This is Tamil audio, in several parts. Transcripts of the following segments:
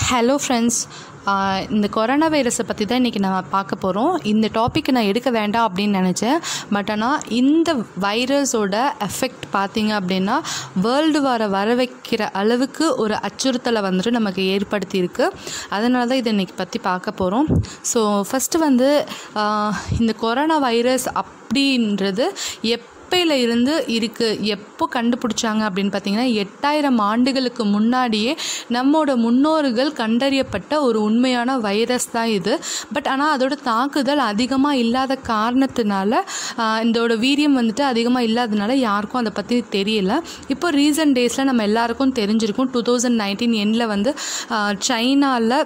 ஹலோ ஃப்ரெண்ட்ஸ் இந்த கொரோனா வைரஸை பற்றி தான் இன்றைக்கி நம்ம பார்க்க போகிறோம் இந்த டாபிக் நான் எடுக்க வேண்டாம் அப்படின்னு நினச்சேன் பட் ஆனால் இந்த வைரஸோட எஃபெக்ட் பார்த்தீங்க அப்படின்னா வேர்ல்டு வார வர வைக்கிற அளவுக்கு ஒரு அச்சுறுத்தலை வந்துட்டு நமக்கு ஏற்படுத்தியிருக்கு அதனால தான் இதை இன்றைக்கி பற்றி பார்க்க போகிறோம் ஸோ ஃபஸ்ட்டு வந்து ஆஹ், இந்த கொரோனா வைரஸ் அப்படின்றது எப் எப்பையில் இருந்து இருக்குது எப்போ கண்டுபிடிச்சாங்க அப்படின்னு பார்த்தீங்கன்னா எட்டாயிரம் ஆண்டுகளுக்கு முன்னாடியே நம்மோட முன்னோர்கள் கண்டறியப்பட்ட ஒரு உண்மையான வைரஸ் தான் இது பட் ஆனால் அதோட தாக்குதல் அதிகமாக இல்லாத காரணத்தினால ஆஹ், இதோட வீரியம் வந்துட்டு அதிகமாக இல்லாதனால யாருக்கும் அதை பற்றி தெரியல இப்போ ரீசன்ட் டேஸில் நம்ம எல்லாருக்கும் தெரிஞ்சிருக்கும் டூ தௌசண்ட் நைன்டீன் எண்டில் வந்து சைனாவில்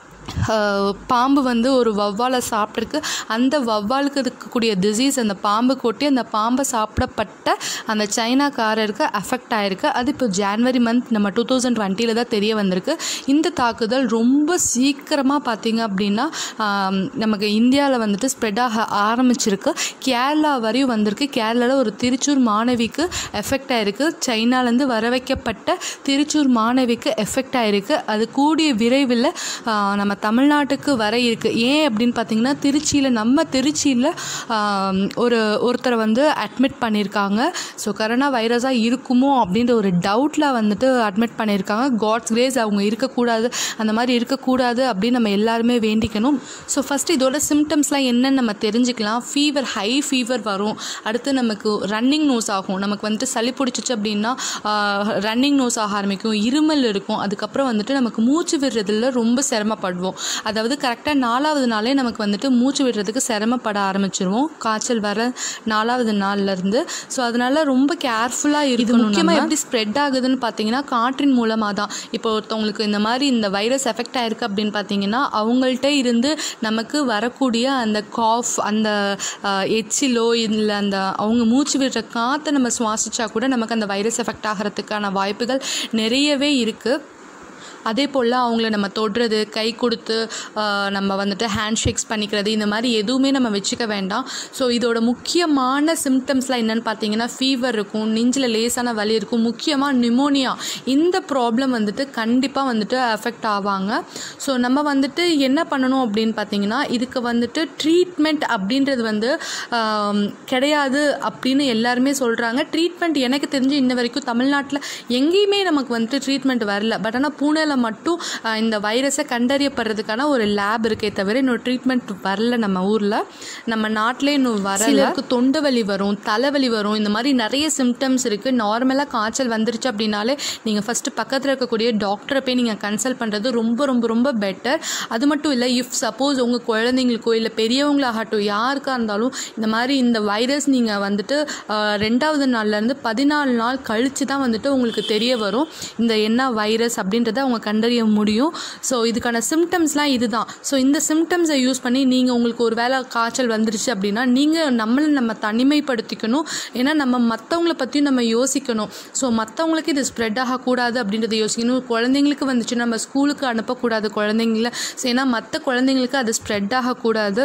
ஆஹ் பாம்பு வந்து ஒரு வவ்வாலை சாப்பிட்ருக்கு அந்த வவ்வாலுக்கு இருக்கக்கூடிய டிசீஸ் அந்த பாம்பு கொட்டி அந்த பாம்பை சாப்பிடப்பட்ட அந்த சைனாக்காரருக்கு அஃபெக்ட் ஆயிருக்கு அது இப்போ ஜான்வரி மந்த் நம்ம டூ தௌசண்ட் டுவெண்ட்டியில் தான் தெரிய வந்திருக்கு இந்த தாக்குதல் ரொம்ப சீக்கிரமாக பார்த்தீங்க அப்படின்னா ஆம், நமக்கு இந்தியாவில் வந்துட்டு ஸ்ப்ரெட் ஆக ஆரம்பிச்சிருக்கு கேரளா வரையும் வந்திருக்கு கேரளாவில் ஒரு திருச்சூர் மாணவிக்கு எஃபெக்ட் ஆயிருக்கு சைனாலேருந்து வர வைக்கப்பட்ட திருச்சூர் மாணவிக்கு எஃபெக்ட் ஆயிருக்கு அது கூடிய விரைவில் ஆ, நம்ம தமிழ்நாட்டுக்கு வர இருக்கு ஏன் அப்படின்னு பார்த்தீங்கன்னா திருச்சியில் நம்ம திருச்சியில் ஒரு ஒருத்தரை வந்து அட்மிட் பண்ணியிருக்காங்க ஸோ கரோனா வைரஸாக இருக்குமோ அப்படின்ற ஒரு டவுட்டில் வந்துட்டு அட்மிட் பண்ணியிருக்காங்க காட்ஸ் கிரேஸ் அவங்க இருக்கக்கூடாது அந்த மாதிரி இருக்கக்கூடாது அப்படின்னு நம்ம எல்லாருமே வேண்டிக்கணும் ஸோ ஃபஸ்ட்டு இதோட சிம்டம்ஸ்லாம் என்னன்னு நம்ம தெரிஞ்சுக்கலாம் ஃபீவர் ஹை ஃபீவர் வரும் அடுத்து நமக்கு ரன்னிங் நோஸ் ஆகும் நமக்கு வந்துட்டு சளி பிடிச்சிச்சு அப்படின்னா ரன்னிங் நோஸ் ஆக ஆரம்பிக்கும் இருமல் இருக்கும் அதுக்கப்புறம் வந்துட்டு நமக்கு மூச்சு விடுறதுல ரொம்ப சிரமப்படுவோம் அதாவது கரெக்டாக நாலாவது நாளே நமக்கு வந்துட்டு மூச்சு விடுறதுக்கு சிரமப்பட ஆரம்பிச்சிருவோம் காய்ச்சல் வர நாலாவது நாள்லேருந்து ஸோ அதனால ரொம்ப கேர்ஃபுல்லாக இருக்கணும் முக்கியமாக எப்படி ஸ்ப்ரெட் ஆகுதுன்னு பார்த்தீங்கன்னா காற்றின் மூலமாக தான் இப்போ ஒருத்தவங்களுக்கு இந்த மாதிரி இந்த வைரஸ் எஃபெக்ட் ஆயிருக்கு அப்படின்னு பார்த்தீங்கன்னா அவங்கள்ட்ட இருந்து நமக்கு வரக்கூடிய அந்த காஃப் அந்த ஆஹ், எச்சிலோ இல்லை அந்த அவங்க மூச்சு விடுற காற்றை நம்ம சுவாசிச்சா கூட நமக்கு அந்த வைரஸ் எஃபெக்ட் ஆகிறதுக்கான வாய்ப்புகள் நிறையவே இருக்குது அதே போல் அவங்கள நம்ம தொடுறது கை கொடுத்து ஆஹ், நம்ம வந்துட்டு ஹேண்ட் ஷேக்ஸ் பண்ணிக்கிறது இந்த மாதிரி எதுவுமே நம்ம வச்சுக்க வேண்டாம் ஸோ இதோட முக்கியமான சிம்டம்ஸ்லாம் என்னென்னு பார்த்தீங்கன்னா ஃபீவர் இருக்கும் நெஞ்சில் லேசான வலி இருக்கும் முக்கியமாக நிமோனியா இந்த ப்ராப்ளம் வந்துட்டு கண்டிப்பாக வந்துட்டு அஃபெக்ட் ஆவாங்க ஸோ நம்ம வந்துட்டு என்ன பண்ணணும் அப்படின்னு பார்த்தீங்கன்னா இதுக்கு வந்துட்டு ட்ரீட்மெண்ட் அப்படின்றது வந்து ஆம், கிடையாது அப்படின்னு எல்லாருமே சொல்கிறாங்க ட்ரீட்மெண்ட் எனக்கு தெரிஞ்சு இன்ன வரைக்கும் தமிழ்நாட்டில் எங்கேயுமே நமக்கு வந்துட்டு ட்ரீட்மெண்ட் வரல பட் ஆனால் பூனேல மட்டும் ஆஹ், இந்த வைரஸை கண்டறியப்படுறதுக்கான ஒரு லேப் இருக்கே தவிர இன்னொரு ட்ரீட்மெண்ட் வரல நம்ம ஊரில் நம்ம நாட்டிலே இன்னும் வர சிலருக்கு தொண்டை வலி வரும் தலைவலி வரும் இந்த மாதிரி நிறைய சிம்டம்ஸ் இருக்குது நார்மலாக காய்ச்சல் வந்துருச்சு அப்படின்னாலே நீங்கள் ஃபஸ்ட்டு பக்கத்தில் இருக்கக்கூடிய டாக்டரை போய் நீங்கள் கன்சல்ட் பண்ணுறது ரொம்ப ரொம்ப ரொம்ப பெட்டர் அது மட்டும் இல்லை இஃப் சப்போஸ் உங்கள் குழந்தைங்களுக்கோ இல்லை பெரியவங்களாகட்டும் யாருக்காக இருந்தாலும் இந்த மாதிரி இந்த வைரஸ் நீங்கள் வந்துட்டு ஆஹ், ரெண்டாவது நாள்லேருந்து பதினாலு நாள் கழித்து தான் வந்துட்டு உங்களுக்கு தெரிய வரும் இந்த என்ன வைரஸ் அப்படின்றத அவங்க கண்டறிய முடியும் ஸோ இதுக்கான சிம்டம்ஸ்லாம் இதுதான் ஸோ இந்த சிம்டம்ஸை யூஸ் பண்ணி நீங்கள் உங்களுக்கு ஒரு வேளை காய்ச்சல் வந்துருச்சு அப்படின்னா நீங்கள் நம்மளை நம்ம தனிமைப்படுத்திக்கணும் ஏன்னா நம்ம மற்றவங்கள பற்றியும் நம்ம யோசிக்கணும் ஸோ மற்றவங்களுக்கு இது ஸ்ப்ரெட் ஆகக்கூடாது அப்படின்றத யோசிக்கணும் குழந்தைங்களுக்கு வந்துச்சு நம்ம ஸ்கூலுக்கு அனுப்பக்கூடாது குழந்தைங்கள ஸோ ஏன்னா மற்ற குழந்தைங்களுக்கு அது ஸ்ப்ரெட் ஆகக்கூடாது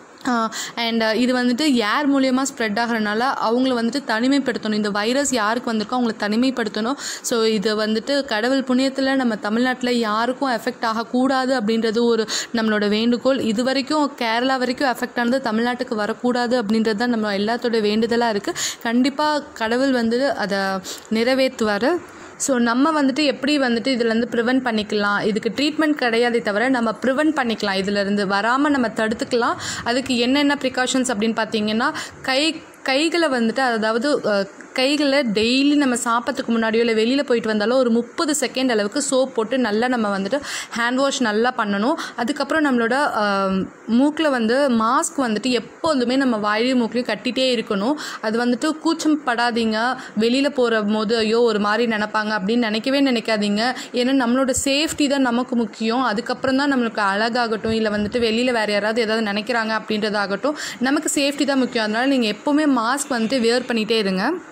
அண்ட் இது வந்துட்டு யார் மூலியமாக ஸ்ப்ரெட் ஆகிறனால அவங்கள வந்துட்டு தனிமைப்படுத்தணும் இந்த வைரஸ் யாருக்கு வந்திருக்கோ அவங்கள தனிமைப்படுத்தணும் ஸோ இது வந்துட்டு கடவுள் புண்ணியத்தில் நம்ம தமிழ்நாட்டில் யாருக்கும் எஃபெக்ட் ஆகக்கூடாது அப்படின்றது ஒரு நம்மளோட வேண்டுகோள் இது வரைக்கும் கேரளா வரைக்கும் எஃபெக்ட் ஆனது தமிழ்நாட்டுக்கு வரக்கூடாது அப்படின்றது தான் நம்ம எல்லாத்தோட வேண்டுதலாக இருக்குது கண்டிப்பாக கடவுள் வந்து அதை நிறைவேற்றுவார் ஸோ நம்ம வந்துட்டு எப்படி வந்துட்டு இதுலேருந்து ப்ரிவென்ட் பண்ணிக்கலாம் இதுக்கு ட்ரீட்மெண்ட் கிடையாதே தவிர நம்ம ப்ரிவென்ட் பண்ணிக்கலாம் இதுலேருந்து வராமல் நம்ம தடுத்துக்கலாம் அதுக்கு என்னென்ன ப்ரிகாஷன்ஸ் அப்படின்னு பார்த்தீங்கன்னா கை கைகளை வந்துட்டு அதாவது அஹ், கைகளை டெய்லி நம்ம சாப்பிட்றதுக்கு முன்னாடியோ இல்லை வெளியில் போயிட்டு வந்தாலும் ஒரு முப்பது செகண்ட் அளவுக்கு சோப் போட்டு நல்லா நம்ம வந்துட்டு ஹேண்ட் வாஷ் நல்லா பண்ணணும் அதுக்கப்புறம் நம்மளோட மூக்கில் வந்து மாஸ்க் வந்துட்டு எப்போதுமே நம்ம வாயிலையும் மூக்கிலையும் கட்டிகிட்டே இருக்கணும் அது வந்துட்டு கூச்சம் படாதீங்க வெளியில் போகிற போது ஐயோ ஒரு மாதிரி நினைப்பாங்க அப்படின்னு நினைக்கவே நினைக்காதீங்க ஏன்னா நம்மளோட சேஃப்டி தான் நமக்கு முக்கியம் அதுக்கப்புறம் தான் நம்மளுக்கு அழகாகட்டும் இல்லை வந்துட்டு வெளியில் வேறு யாராவது ஏதாவது நினைக்கிறாங்க அப்படின்றதாகட்டும் நமக்கு சேஃப்டி தான் முக்கியம் அதனால் நீங்கள் எப்போவுமே மாஸ்க் வந்துட்டு வேர் பண்ணிகிட்டே இருங்க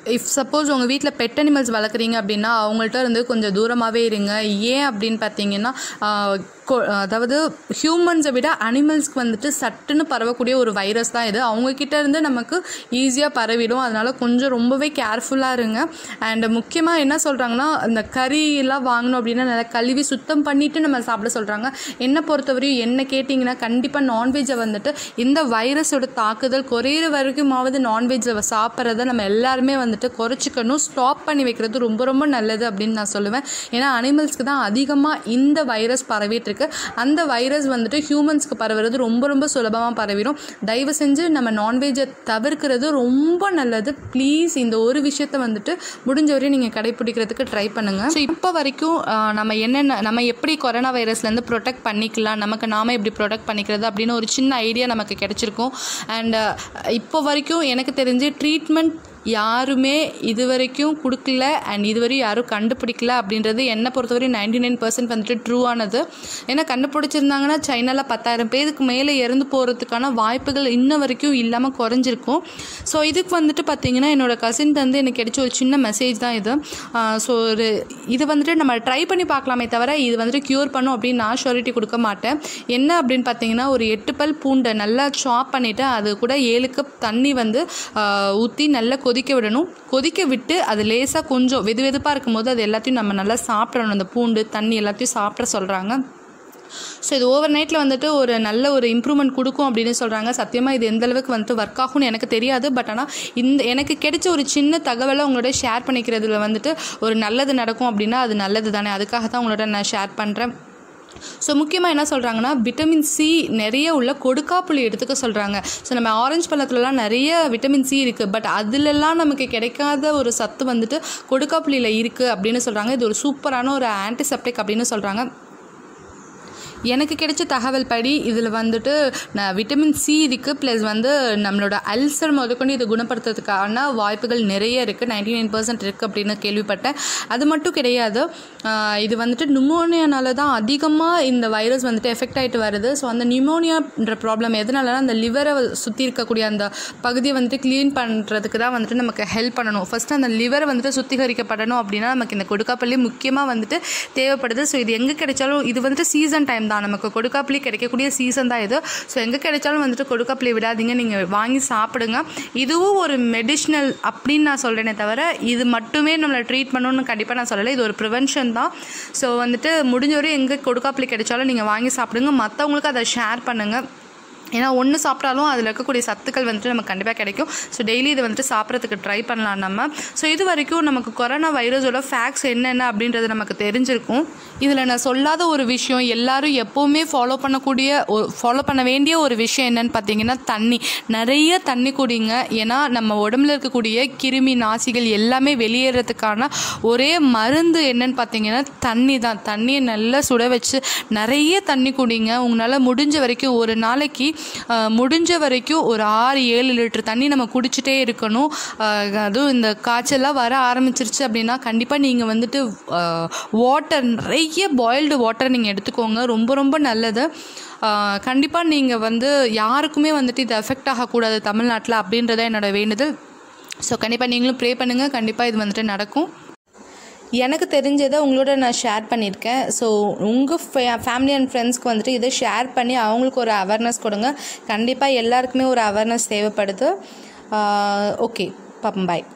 இஃப் சப்போஸ் உங்கள் வீட்டில் பெட் அனிமல்ஸ் வளர்க்குறீங்க அப்படின்னா அவங்கள்ட்ட இருந்து கொஞ்சம் தூரமாகவே இருங்க ஏன் அப்படின்னு பார்த்தீங்கன்னா ஆஹ், கொ- அதாவது ஹியூமன்ஸை விட அனிமல்ஸ்க்கு வந்துட்டு சட்டுன்னு பரவக்கூடிய ஒரு வைரஸ் தான் இது அவங்கக்கிட்ட இருந்து நமக்கு ஈஸியாக பரவிடும் அதனால் கொஞ்சம் ரொம்பவே கேர்ஃபுல்லாக இருங்க அண்ட் முக்கியமாக என்ன சொல்கிறாங்கன்னா இந்த கறி எல்லாம் வாங்கணும் அப்படின்னா நல்லா கழுவி சுத்தம் பண்ணிவிட்டு நம்ம சாப்பிட சொல்கிறாங்க என்னை பொறுத்தவரையும் என்ன கேட்டிங்கன்னா கண்டிப்பாக நான்வெஜ்ஜை வந்துட்டு இந்த வைரஸோட தாக்குதல் குறையிற வரைக்குமாவது நான்வெஜ்ஜை சாப்பிட்றத நம்ம எல்லாருமே வந்துட்டு குறைச்சிக்கணும் ஸ்டாப் பண்ணி வைக்கிறது ரொம்ப ரொம்ப நல்லது அப்படின்னு நான் சொல்லுவேன் ஏன்னா அனிமல்ஸ்க்கு தான் அதிகமாக இந்த வைரஸ் பரவிட்டு இருக்கு அந்த வைரஸ் வந்துட்டு ஹியூமன்ஸ்க்கு பரவுறது ரொம்ப ரொம்ப சுலபமாக பரவிடும் தயவு செஞ்சு நம்ம நான்வெஜ்ஜை தவிர்க்கிறது ரொம்ப நல்லது ப்ளீஸ் இந்த ஒரு விஷயத்தை வந்துட்டு முடிஞ்ச வரையும் நீங்கள் கடைப்பிடிக்கிறதுக்கு ட்ரை பண்ணுங்கள் ஸோ இப்போ வரைக்கும் ஆஹ், நம்ம என்னென்ன நம்ம எப்படி கொரோனா வைரஸ்லேருந்து ப்ரொடெக்ட் பண்ணிக்கலாம் நமக்கு நாம எப்படி ப்ரொடெக்ட் பண்ணிக்கிறது அப்படின்னு ஒரு சின்ன ஐடியா நமக்கு கிடைச்சிருக்கும் அண்ட் இப்போ வரைக்கும் எனக்கு தெரிஞ்சு ட்ரீட்மெண்ட் யாருமே இது வரைக்கும் கொடுக்கல அண்ட் இதுவரையும் யாரும் கண்டுபிடிக்கல அப்படின்றது என்னை பொறுத்தவரை நைன்டி நைன் பர்சன்ட் வந்துட்டு ட்ரூ ஆனது ஏன்னா கண்டுபிடிச்சிருந்தாங்கன்னா சைனாவில் பத்தாயிரம் பேருக்கு மேலே இறந்து போகிறதுக்கான வாய்ப்புகள் இன்ன வரைக்கும் இல்லாமல் குறைஞ்சிருக்கும் ஸோ இதுக்கு வந்துட்டு பார்த்தீங்கன்னா என்னோட கசின் வந்து எனக்கு கிடைச்ச ஒரு சின்ன மெசேஜ் தான் இது ஸோ ஒரு இது வந்துட்டு நம்ம ட்ரை பண்ணி பார்க்கலாமே தவிர இது வந்துட்டு க்யூர் பண்ணும் அப்படின்னு நான் ஷூரிட்டி கொடுக்க மாட்டேன் என்ன அப்படின்னு பார்த்தீங்கன்னா ஒரு எட்டு பல் பூண்டை நல்லா சாப் பண்ணிவிட்டு அது கூட ஏழு கப் தண்ணி வந்து ஊற்றி நல்லா கொதிக்க விடணும் கொதிக்க விட்டு அது லேசாக கொஞ்சம் வெது வெதுப்பாக இருக்கும்போது அது எல்லாத்தையும் நம்ம நல்லா சாப்பிடணும் அந்த பூண்டு தண்ணி எல்லாத்தையும் சாப்பிட சொல்கிறாங்க ஸோ இது ஓவர் நைட்டில் வந்துட்டு ஒரு நல்ல ஒரு இம்ப்ரூவ்மெண்ட் கொடுக்கும் அப்படின்னு சொல்கிறாங்க சத்தியமாக இது எந்த அளவுக்கு வந்துட்டு ஒர்க் ஆகும்னு எனக்கு தெரியாது பட் ஆனால் இந்த எனக்கு கிடைச்ச ஒரு சின்ன தகவலை உங்களோட ஷேர் பண்ணிக்கிறதுல வந்துட்டு ஒரு நல்லது நடக்கும் அப்படின்னா அது நல்லது தானே அதுக்காக தான் உங்களோட நான் ஷேர் பண்ணுறேன் ஸோ முக்கியமாக என்ன சொல்கிறாங்கன்னா விட்டமின் சி நிறைய உள்ள கொடுக்காப்புளி எடுத்துக்க சொல்கிறாங்க ஸோ நம்ம ஆரஞ்சு பழத்துலலாம் நிறைய விட்டமின் சி இருக்குது பட் அதிலெல்லாம் நமக்கு கிடைக்காத ஒரு சத்து வந்துட்டு கொடுக்காப்புளியில் இருக்குது அப்படின்னு சொல்கிறாங்க இது ஒரு சூப்பரான ஒரு ஆன்டிசெப்டிக் அப்படின்னு சொல்கிறாங்க எனக்கு கிடைச்ச தகவல் படி இதில் வந்துட்டு ந- விட்டமின் சி இருக்குது ப்ளஸ் வந்து நம்மளோட அல்சர் முதற்கொண்டு இதை குணப்படுத்துறதுக்கான வாய்ப்புகள் நிறைய இருக்குது நைன்டி நைன் பர்சன்ட் இருக்குது அப்படின்னு கேள்விப்பட்டேன் அது மட்டும் கிடையாது ஆஹ் இது வந்துட்டு நிமோனியானால தான் அதிகமாக இந்த வைரஸ் வந்துட்டு எஃபெக்ட் ஆகிட்டு வருது ஸோ அந்த நிமோனியான்ற ப்ராப்ளம் எதனாலனா அந்த லிவரை சுற்றி இருக்கக்கூடிய அந்த பகுதியை வந்துட்டு க்ளீன் பண்ணுறதுக்கு தான் வந்துட்டு நமக்கு ஹெல்ப் பண்ணணும் ஃபஸ்ட்டு அந்த லிவரை வந்துட்டு சுத்திகரிக்கப்படணும் அப்படின்னா நமக்கு இந்த கொடுக்காப்பள்ளி முக்கியமாக வந்துட்டு தேவைப்படுது ஸோ இது எங்கே கிடைச்சாலும் இது வந்துட்டு சீசன் டைம் தான் நமக்கு கொடுக்காப்புளி கிடைக்கக்கூடிய சீசன் தான் இது ஸோ எங்கே கிடைச்சாலும் வந்துட்டு கொடுக்காப்புளி விடாதீங்க நீங்கள் வாங்கி சாப்பிடுங்க இதுவும் ஒரு மெடிஷ்னல் அப்படின்னு நான் சொல்கிறேனே தவிர இது மட்டுமே நம்மளை ட்ரீட் பண்ணணும்னு கண்டிப்பாக நான் சொல்லலை இது ஒரு ப்ரிவென்ஷன் தான் ஸோ வந்துட்டு முடிஞ்ச வரையும் எங்கே கொடுக்காப்புளி கிடைச்சாலும் நீங்கள் வாங்கி சாப்பிடுங்க மற்றவங்களுக்கு அதை ஷேர் பண்ணுங்கள் ஏன்னா ஒன்று சாப்பிட்டாலும் அதில் இருக்கக்கூடிய சத்துக்கள் வந்துட்டு நமக்கு கண்டிப்பாக கிடைக்கும் ஸோ டெய்லி இதை வந்துட்டு சாப்பிட்றதுக்கு ட்ரை பண்ணலாம் நம்ம ஸோ இது வரைக்கும் நமக்கு கொரோனா வைரஸோட ஃபேக்ட்ஸ் என்னென்ன அப்படின்றது நமக்கு தெரிஞ்சிருக்கும் இதில் நான் சொல்லாத ஒரு விஷயம் எல்லாரும் எப்போவுமே ஃபாலோ பண்ணக்கூடிய ஃபாலோ பண்ண வேண்டிய ஒரு விஷயம் என்னன்னு பார்த்தீங்கன்னா தண்ணி நிறைய தண்ணி குடிங்க ஏன்னா நம்ம உடம்புல இருக்கக்கூடிய கிருமி நாசிகள் எல்லாமே வெளியேறதுக்கான ஒரே மருந்து என்னன்னு பார்த்தீங்கன்னா தண்ணி தான் தண்ணியை நல்லா சுட வச்சு நிறைய தண்ணி குடிங்க உங்களால் முடிஞ்ச வரைக்கும் ஒரு நாளைக்கு ஆஹ், முடிஞ்ச வரைக்கும் ஒரு ஆறு ஏழு லிட்டர் தண்ணி நம்ம குடிச்சிட்டே இருக்கணும் ஆஹ், அதுவும் இந்த காய்ச்சல்லாம் வர ஆரம்பிச்சிருச்சு அப்படின்னா கண்டிப்பாக நீங்கள் வந்துட்டு வாட்டர் நிறைய பாயில்டு வாட்டர் நீங்கள் எடுத்துக்கோங்க ரொம்ப ரொம்ப நல்லது கண்டிப்பாக நீங்கள் வந்து யாருக்குமே வந்துட்டு இது எஃபெக்ட் ஆகக்கூடாது தமிழ்நாட்டில் அப்படின்றத என்னோட வேண்டுதல் ஸோ கண்டிப்பாக நீங்களும் ப்ரே பண்ணுங்கள் கண்டிப்பாக இது வந்துட்டு நடக்கும் எனக்கு தெரிஞ்சதை உங்களோட நான் ஷேர் பண்ணியிருக்கேன் ஸோ உங்கள் ஃபே ஃபேமிலி அண்ட் ஃப்ரெண்ட்ஸ்க்கு வந்துட்டு இதை ஷேர் பண்ணி அவங்களுக்கு ஒரு அவேர்னஸ் கொடுங்க கண்டிப்பாக எல்லாருக்குமே ஒரு அவேர்னஸ் தேவைப்படுது ஓகே பாப்பம் பாய்